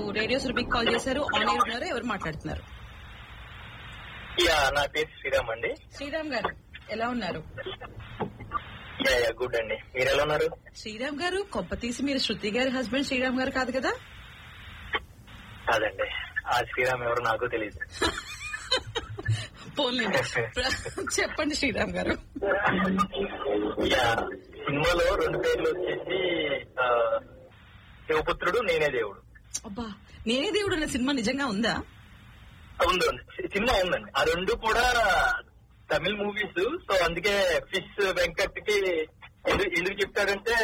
Radio సురభికి call చేశారు on air ఉన్నారు ఎవరు మాట్లాడుతున్నారు యా నా పేరు శ్రీరామ్ అండి శ్రీరామ్ గారు ఎలా ఉన్నారు యా యా గుడ్ అండి మీరు ఎలా ఉన్నారు శ్రీరామ్ గారు కొప్ప తీసి మీరు శృతి గారి హస్బెండ్ శ్రీరామ్ గారు కాదు కదా కాదండి ఆ శ్రీరామ్ ఎవరు నాకు తెలియదు పోన్లేండి చెప్పండి శ్రీరామ్ గారు యా సినిమాలో రెండు పేర్లు వచ్చేసి ఆ, శివపుత్రుడు నేనే దేవుడు అబ్బా నేనే దేవుడు అనే సినిమా నిజంగా ఉందా ఉంది ఉంది సి- సినిమా ఉందండి ఆ రెండు కూడా తమిళ్ మూవీస్ సో అందుకే ఫిష్ వెంకట్ కి ఎందుకు ఎందుకు చెప్తాడంటే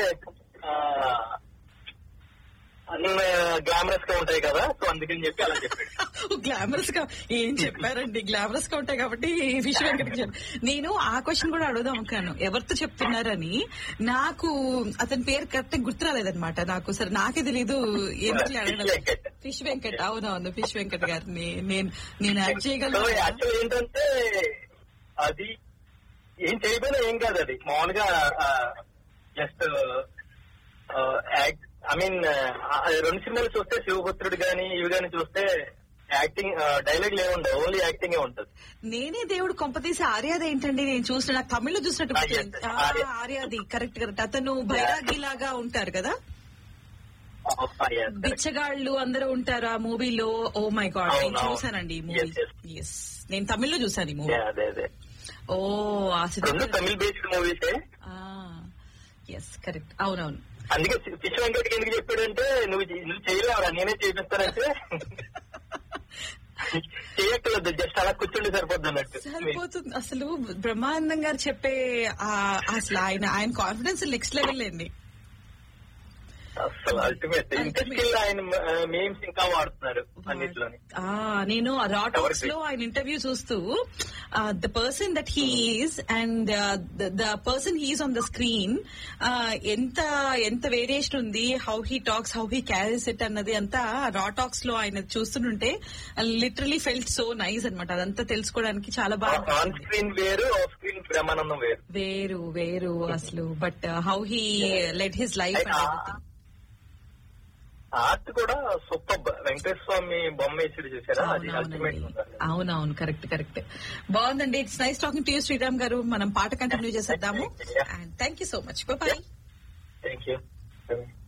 గ్లామరస్ గా ఉంటాయి కదా సో అందుకని చెప్పి అలా చెప్పాడు గ్లామరస్ గా ఏం చెప్పారండి గ్లామరస్ గా ఉంటాయి కాబట్టి ఫిష్ వెంకటకి చెప్పారు. నేను ఆ క్వశ్చన్ కూడా అడుగుదాం అనుకున్నాను ఎవరితో చెప్తున్నారని నాకు అతని పేరు కరెక్ట్ గుర్తు రాలేదనమాట నాకు సరే నాకే తెలీదు ఎందుకు Fish అడగడం వెంకట్. ఫిష్ వెంకట్ అవునవును ఫిష్ వెంకట్ గారిని నేను నేను యాక్ట్ సో చేయగలను యాక్చువల్ ఏంటంటే అది ఏం చేయకపోయినా ఏం కాదు అది మామూలుగా జస్ట్ ఐ మీన్ రెండు సినిమాలు చూస్తే శివపుత్రుడు గాని ఇవి గాని చూస్తే యాక్టింగ్ డైలాగ్ లేవుండవు ఓన్లీ యాక్టింగ్ ఉంటుంది నేనే దేవుడు కొంపతీసి ఆర్యాది ఏంటండి నేను చూసిన నాకు తమిళ్లో చూసినట్టు Ah, yes, గుర్తు. ఆ, ఆర్య. ఆర్యాది కరెక్ట్ కరెక్ట్ అతను బైరాగి లాగా ఉంటారు కదా బిచ్చగాళ్ళు అందరూ ఉంటారు ఆ మూవీలో ఓ మై గాడ్ నేను అవును, అవును. చూసానండి ఈ మూవీ Yes, yes. ఎస్ నేను తమిళ్లో చూసాను ఈ మూవీ అదే అదే ఓ ఆ రెండు సినిమా తమిళ్ బేస్డ్ మూవీసే ఎస్ కరెక్ట్ అవునవును అందుకే పిచ్చి వెంకట్ ఎందుకు చెప్పాడంటే నువ్వు నువ్వు చేయలేవరా నేనే చేపిస్తానంటే చేయక్కర్లేదు జస్ట్ అలా కూర్చుండి సరిపోద్ది అన్నట్టు సరిపోతుంది అసలు బ్రహ్మానందం గారు చెప్పే ఆ- అసలు ఆయన ఆయన కాన్ఫిడెన్స్ నెక్స్ట్ లెవెల్ అండి అసలు అల్టిమేట్ ఇంకా Ultimate. స్టిల్ ఆయన మేమ్స్ ఇంకా వాడుతున్నారు అన్నిట్లోని ఆ నేను రా టాక్స్ ఎవరికి? లో ఆయన ఇంటర్వ్యూ చూస్తూ the person that he is and the person he is on the screen ఎంత ఎంత వేరియేషన్ ఉంది how he talks how he carries it అన్నది అంతా రా టాక్స్ లో ఆయన చూస్తుంటే లిటరలీ ఫెల్ట్ సో నైస్ అన్నమాట అదంతా తెలుసుకోవడానికి చాలా బాగా ఆన్ స్క్రీన్ వేరు ఆఫ్ స్క్రీన్ బ్రహ్మానందం వేరు వేరు వేరు అసలు but how he let his life art కూడా సూపర్ వెంకటేశ్వర స్వామి బొమ్మ వేసి చూసారా అది అల్టిమేట్ అవునవునండి అవునవును కరెక్ట్ కరెక్ట్ బాగుందండి it's nice talking to you Sriram garu మనం పాట కంటిన్యూ చేసేద్దాము and thank you so much bye thank you